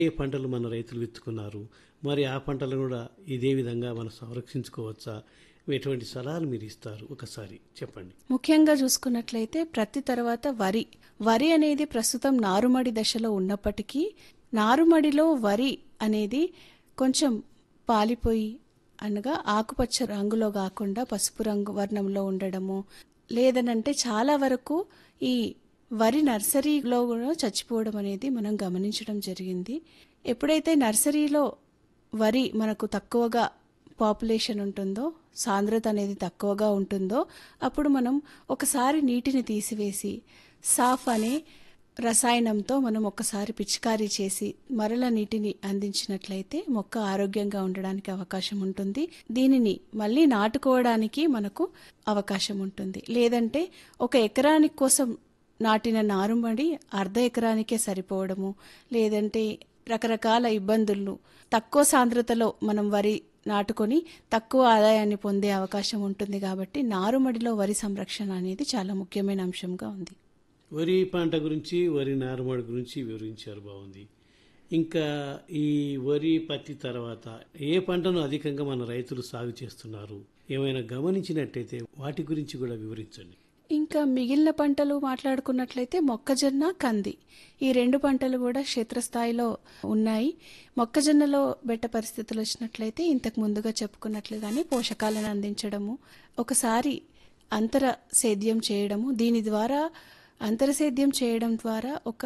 ఏ పంటలు మన రైతులు విత్తుకున్నారు మరి ఆ పంటలను కూడా ఇదే విధంగా మనం సంరక్షించుకోవచ్చా ఎటువంటి సలహాలు మీరు ఇస్తారు ఒకసారి చెప్పండి ముఖ్యంగా చూసుకున్నట్లయితే ప్రతి తర్వాత వరి వరి అనేది ప్రస్తుతం నారుమడి దశలో ఉన్నప్పటికీ నారుమడిలో వరి అనేది కొంచెం పాలిపోయి అనగా ఆకుపచ్చ రంగులో కాకుండా పసుపు రంగు వర్ణంలో ఉండడము లేదనంటే చాలా వరకు ఈ వరి నర్సరీలో కూడా చచ్చిపోవడం అనేది మనం గమనించడం జరిగింది ఎప్పుడైతే నర్సరీలో వరి మనకు తక్కువగా పాపులేషన్ ఉంటుందో సాంద్రత అనేది తక్కువగా ఉంటుందో అప్పుడు మనం ఒకసారి నీటిని తీసివేసి సాఫ్ అనే రసాయనంతో మనం ఒకసారి పిచికారీ చేసి మరల నీటిని అందించినట్లయితే మొక్క ఆరోగ్యంగా ఉండడానికి అవకాశం ఉంటుంది దీనిని మళ్ళీ నాటుకోవడానికి మనకు అవకాశం ఉంటుంది లేదంటే ఒక ఎకరానికి కోసం నాటిన నారుమడి అర్ధ ఎకరానికే సరిపోవడము లేదంటే రకరకాల ఇబ్బందులు తక్కువ సాంద్రతలో మనం వరి నాటుకొని తక్కువ ఆదాయాన్ని పొందే అవకాశం ఉంటుంది కాబట్టి నారుమడిలో వరి సంరక్షణ అనేది చాలా ముఖ్యమైన అంశంగా ఉంది వరి పంట గురించి వరి నారుమడి గురించి వివరించారు బాగుంది ఇంకా ఈ వరి పత్తి తర్వాత ఏ పంటను అధికంగా మన రైతులు సాగు చేస్తున్నారు ఏమైనా గమనించినట్టయితే వాటి గురించి కూడా వివరించండి ఇంకా మిగిలిన పంటలు మాట్లాడుకున్నట్లయితే మొక్కజొన్న కంది ఈ రెండు పంటలు కూడా క్షేత్రస్థాయిలో ఉన్నాయి మొక్కజొన్నలో బెట్ట పరిస్థితులు వచ్చినట్లయితే ఇంతకు ముందుగా చెప్పుకున్నట్లుగానే పోషకాలను అందించడము ఒకసారి అంతర సేద్యం చేయడము దీని ద్వారా అంతర సేద్యం చేయడం ద్వారా ఒక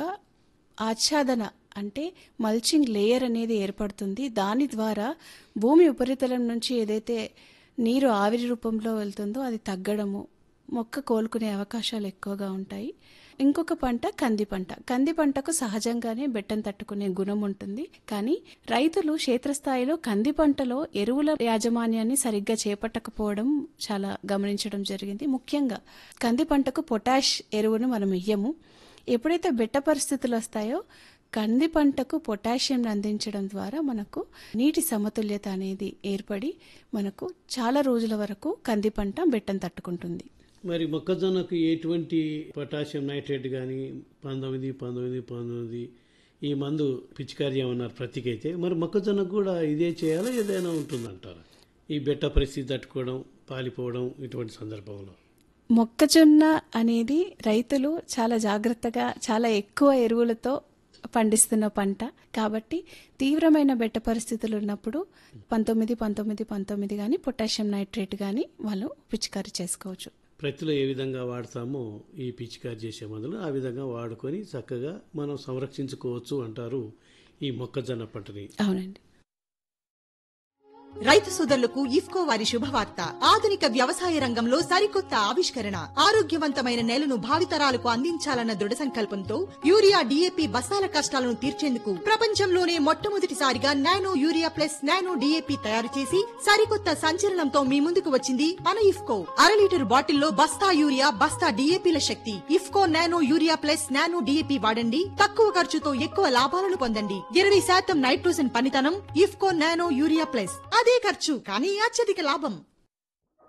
ఆచ్ఛాదన అంటే మల్చింగ్ లేయర్ అనేది ఏర్పడుతుంది దాని ద్వారా భూమి ఉపరితలం నుంచి ఏదైతే నీరు ఆవిరి రూపంలో వెళ్తుందో అది తగ్గడము మొక్క కోలుకునే అవకాశాలు ఎక్కువగా ఉంటాయి ఇంకొక పంట కంది పంట కంది పంటకు సహజంగానే బెట్టం తట్టుకునే గుణం ఉంటుంది కానీ రైతులు క్షేత్రస్థాయిలో కంది పంటలో ఎరువుల యాజమాన్యాన్ని సరిగ్గా చేపట్టకపోవడం చాలా గమనించడం జరిగింది ముఖ్యంగా కంది పంటకు పొటాష్ ఎరువును మనం ఇయ్యము ఎప్పుడైతే బెట్ట పరిస్థితులు వస్తాయో కంది పంటకు పొటాషియం అందించడం ద్వారా మనకు నీటి సమతుల్యత అనేది ఏర్పడి మనకు చాలా రోజుల వరకు కంది పంట బెట్టం తట్టుకుంటుంది మరి మొక్కజొన్నకు ఎటువంటి పొటాషియం నైట్రేట్ కానీ పంతొమ్మిది పంతొమ్మిది పంతొమ్మిది ఈ మందు పిచికారి ఏమన్నారు ప్రతికైతే మరి మొక్కజొన్నకు కూడా ఇదే చేయాలా ఏదైనా ఉంటుందంటారా ఈ బెట్ట పరిస్థితి తట్టుకోవడం పాలిపోవడం ఇటువంటి సందర్భంలో మొక్కజొన్న అనేది రైతులు చాలా జాగ్రత్తగా చాలా ఎక్కువ ఎరువులతో పండిస్తున్న పంట కాబట్టి తీవ్రమైన బెట్ట పరిస్థితులు ఉన్నప్పుడు పంతొమ్మిది పంతొమ్మిది పంతొమ్మిది కానీ పొటాషియం నైట్రేట్ కానీ వాళ్ళు పిచికారీ చేసుకోవచ్చు ప్రతిలో ఏ విధంగా వాడతామో ఈ పిచికారి చేసే మందులు ఆ విధంగా వాడుకొని చక్కగా మనం సంరక్షించుకోవచ్చు అంటారు ఈ మొక్కజొన్న పంటని అవునండి రైతు సోదరులకు ఇఫ్కో వారి శుభవార్త ఆధునిక వ్యవసాయ రంగంలో సరికొత్త ఆవిష్కరణ ఆరోగ్యవంతమైన నేలను భావితరాలకు అందించాలన్న దృఢ సంకల్పంతో యూరియా డిఏపి బస్తాల కష్టాలను తీర్చేందుకు ప్రపంచంలోనే మొట్టమొదటిసారిగా nano urea plus nano DAP తయారు చేసి సరికొత్త సంచలనంతో మీ ముందుకు వచ్చింది మన ఇఫ్కో అర లీటర్ బాటిల్లో బస్తా యూరియా బస్తా డిఏపిల శక్తి IFFCO nano urea plus nano DAP వాడండి తక్కువ ఖర్చుతో ఎక్కువ లాభాలను పొందండి ఇరవై శాతం నైట్రోజన్ పనితనం ఇఫ్కో నానో యూరియా ప్లస్ అదే ఖర్చు కానీ అత్యధిక లాభం